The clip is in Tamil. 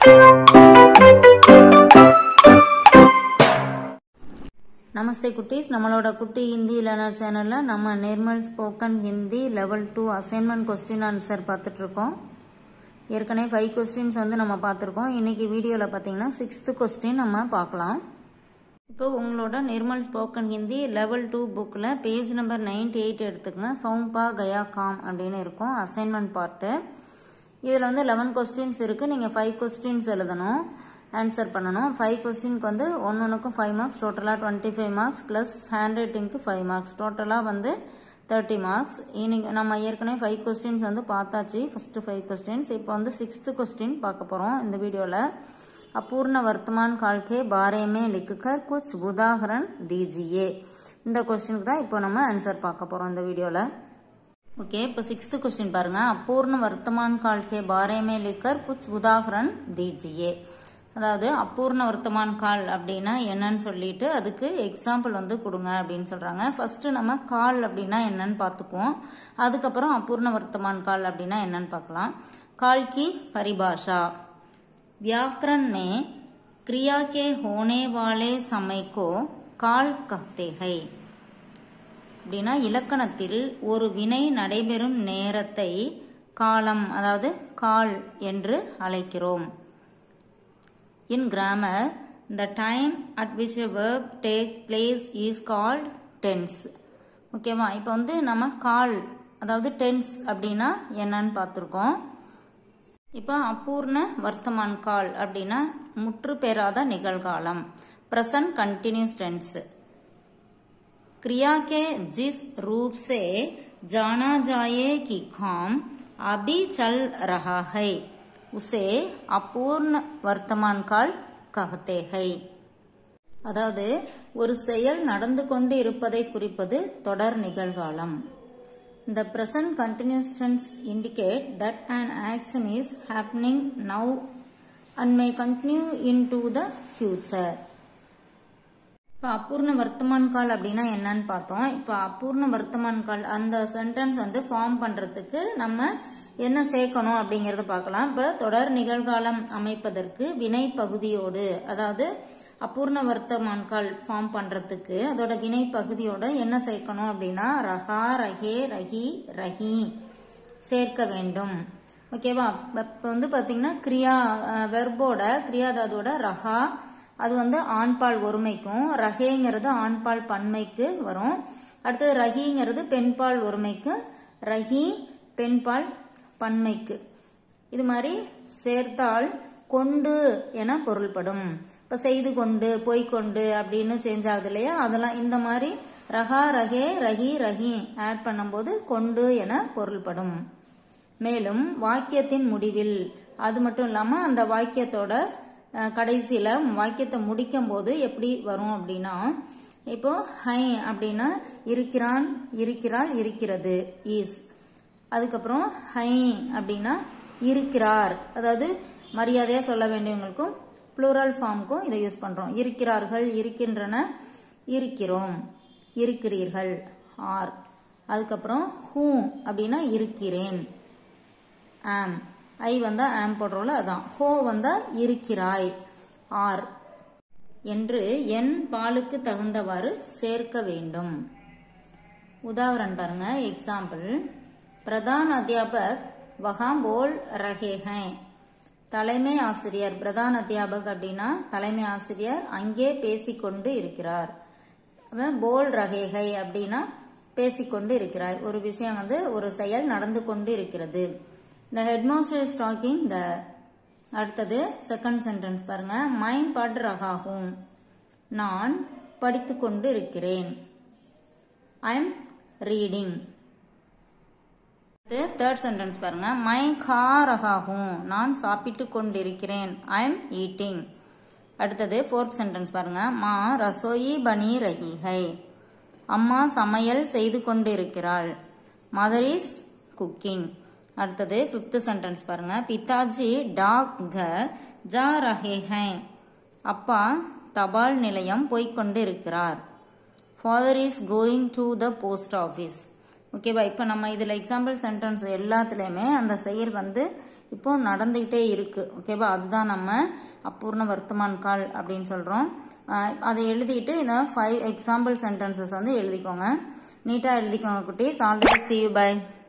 நமஸ்தே குட்டீஸ் நம்மளோட குட்டி ஹிந்தி லேர்னர் சேனலில் நம்ம Nirmal spoken Hindi level two assignment question answer பார்த்துட்ருக்கோம் ஏற்கனவே ஃபைவ் கொஸ்டின்ஸ் வந்து நம்ம பார்த்துருக்கோம் இன்னைக்கு வீடியோவில் பார்த்தீங்கன்னா சிக்ஸ்த்து கொஸ்டின் நம்ம பார்க்கலாம் இப்போ உங்களோட Nirmal spoken Hindi level two புக்கில் பேஜ் நம்பர் நைன்டி எயிட் எடுத்துக்கங்க சௌம்பா கயா காம் அப்படின்னு இருக்கும் அசைன்மெண்ட் பார்ட்டு இதில் வந்து லெவன் கொஸ்டின்ஸ் இருக்குது நீங்கள் ஃபைவ் கொஸ்டின்ஸ் எழுதணும் ஆன்சர் பண்ணணும் ஃபைவ் கொஸ்டினுக்கு வந்து ஒன்று ஒன்றுக்கும் ஃபைவ் மார்க்ஸ் டோட்டலாக twenty five marks plus hand ரைட்டிங்க்கு ஃபைவ் மார்க்ஸ் டோட்டலாக வந்து தேர்ட்டி மார்க்ஸ் இன்னைக்கு நம்ம ஏற்கனவே ஃபைவ் கொஸ்டின்ஸ் வந்து பார்த்தாச்சு ஃபஸ்ட்டு ஃபைவ் கொஸ்டின்ஸ் இப்போ வந்து சிக்ஸ்த்து கொஸ்டின் பார்க்க போகிறோம் இந்த வீடியோவில் अपूर्ण वर्तमान काल के बारे में लिखकर कुछ उदाहरण दीजिए இந்த கொஸ்டினுக்கு தான் இப்போ நம்ம ஆன்சர் பார்க்க போகிறோம் இந்த வீடியோவில் ஓகே இப்போ சிக்ஸ்த்து கொஸ்டின் பாருங்க அபூர்ண வர்த்தமான் கால் கே பாரே மே லிக்கர் குச் உதாகரன் தீஜியே அதாவது அபூர்ண வர்த்தமான் கால் அப்படின்னா என்னன்னு சொல்லிட்டு அதுக்கு எக்ஸாம்பிள் வந்து கொடுங்க அப்படின்னு சொல்றாங்க ஃபர்ஸ்ட் நம்ம கால் அப்படின்னா என்னன்னு பார்த்துக்குவோம் அதுக்கப்புறம் அபூர்ண வர்த்தமான் கால் அப்படின்னா என்னன்னு பார்க்கலாம் கால் கி பரிபாஷா व्याकरण में क्रिया के होने वाले समय को काल कहते हैं அப்படின்னா இலக்கணத்தில் ஒரு வினை நடைபெறும் நேரத்தை காலம் அதாவது கால் என்று அழைக்கிறோம் in grammar the time at which a verb take place is called tense ஓகேவா இப்போ வந்து நம்ம கால் அதாவது டென்ஸ் அப்படின்னா என்னன்னு பார்த்துருக்கோம் இப்போ அபூர்ண வர்த்தமான் கால் அப்படின்னா முற்று பெறாத நிகழ்காலம் प्रसंट कंटिन्यूस टेंस क्रिया के जिस रूप से जाना जाए कि काम अभी चल रहा है उसे अपूर्ण वर्तमान काल कहते हैं அதாவது ஒரு செயல் நடந்து கொண்டு இருப்பதை குறிப்பது தொடர் நிகழ்காலம் The present continuous tense indicate that an action is happening now and may continue into the future. இப்போ அபூர்ண வர்த்தமான் கால் அப்படின்னா என்னன்னு பார்த்தோம் இப்போ அபூர்ண வர்த்தமான் கால் அந்த சென்டென்ஸ் வந்து ஃபார்ம் பண்ணுறதுக்கு நம்ம என்ன சேர்க்கணும் அப்படிங்கிறத பார்க்கலாம் இப்போ தொடர் நிகழ்காலம் அமைப்பதற்கு வினை பகுதியோடு அதாவது அபூர்ண வர்த்தமான் கால் ஃபார்ம் பண்ணுறதுக்கு அதோட வினை பகுதியோட என்ன சேர்க்கணும் அப்படின்னா ரஹா ரஹே ரஹி ரஹி சேர்க்க வேண்டும் ஓகேவா இப்போ வந்து பார்த்தீங்கன்னா கிரியா வெர்போட கிரியாதாதோட ரஹா அது வந்து ஆண்பால் ஒருமைக்கும் ரஹேங்கிறது ஆண்பால் பன்மைக்கு வரும் அடுத்தது ரஹிங்கிறது பெண்பால் ஒருமைக்கு ரஹி பெண்பால் பன்மைக்கு இது மாதிரி சேர்த்தால் கொண்டு என பொருள்படும் இப்போ செய்து கொண்டு போய்கொண்டு அப்படின்னு சேஞ்ச் ஆகுது இல்லையா அதெல்லாம் இந்த மாதிரி ரஹா ரஹே ரஹி ரஹி ஆட் பண்ணும்போது கொண்டு என பொருள்படும் மேலும் வாக்கியத்தின் முடிவில் அது மட்டும் இல்லாமல் அந்த வாக்கியத்தோட கடைசியில் வாக்கியத்தை முடிக்கும் போது எப்படி வரும் அப்படின்னா இப்போ ஹை அப்படின்னா இருக்கிறான் இருக்கிறாள் இருக்கிறது ஈஸ் அதுக்கப்புறம் ஹை அப்படின்னா இருக்கிறார் அதாவது மரியாதையாக சொல்ல வேண்டியவங்களுக்கும் ப்ளூரல் ஃபார்முக்கும் இதை யூஸ் பண்ணுறோம் இருக்கிறார்கள் இருக்கின்றன இருக்கிறோம் இருக்கிறீர்கள் ஆர் அதுக்கப்புறம் ஹூ அப்படின்னா இருக்கிறேன் ஆம் ஐ வந்தா ஆம் போடுறோம்ல அதான் ஹோ வந்தா இருக்கிறாய் ஆர் என்று என் பாலுக்கு தகுந்தவாறு சேர்க்க வேண்டும் உதாரணம் பாருங்க எக்ஸாம்பிள் பிரதான் அத்தியாபக் வகாம் போல் ரஹே ஹே தலைமை ஆசிரியர் பிரதான அத்தியாபக் அப்படின்னா தலைமை ஆசிரியர் அங்கே பேசிக்கொண்டு இருக்கிறார் போல் ரகேகை அப்படின்னா பேசிக்கொண்டு இருக்கிறார் ஒரு விஷயம் வந்து ஒரு செயல் நடந்து கொண்டு இருக்கிறது the headmaster is talking the அடுத்தது செகண்ட் சென்டென்ஸ் பாருங்க மை பட் ரகாகும் நான் படித்து கொண்டு இருக்கிறேன் I am reading third sentence பாருங்க மை கா ரகாகும் நான் சாப்பிட்டு கொண்டிருக்கிறேன் ஐ எம் ஈட்டிங் அடுத்தது ஃபோர்த் சென்டென்ஸ் பாருங்க மா ரசோயி பனி ரஹி ஹை அம்மா சமையல் செய்து கொண்டு இருக்கிறாள் மதர் இஸ் குக்கிங் அடுத்தது ஃபிஃப்த் சென்டென்ஸ் பாருங்க பிதாஜி டாக் க ஜா ரஹே ஹை அப்பா தபால் நிலையம் போய்கொண்டு இருக்கிறார் father is going to the post office ஓகேவா இப்போ நம்ம இதில் எக்ஸாம்பிள் சென்டென்ஸ் எல்லாத்துலேயுமே அந்த செயல் வந்து இப்போ நடந்துக்கிட்டே இருக்குது ஓகேவா அதுதான் நம்ம அபூர்ண வர்த்தமான் கால் அப்படின்னு சொல்கிறோம் அதை எழுதிட்டு இந்த ஃபைவ் எக்ஸாம்பிள் சென்டென்சஸ் வந்து எழுதிக்கோங்க நீட்டாக எழுதிக்கோங்க குட்டீஸ் ஆல்ரெடி சி யூ பை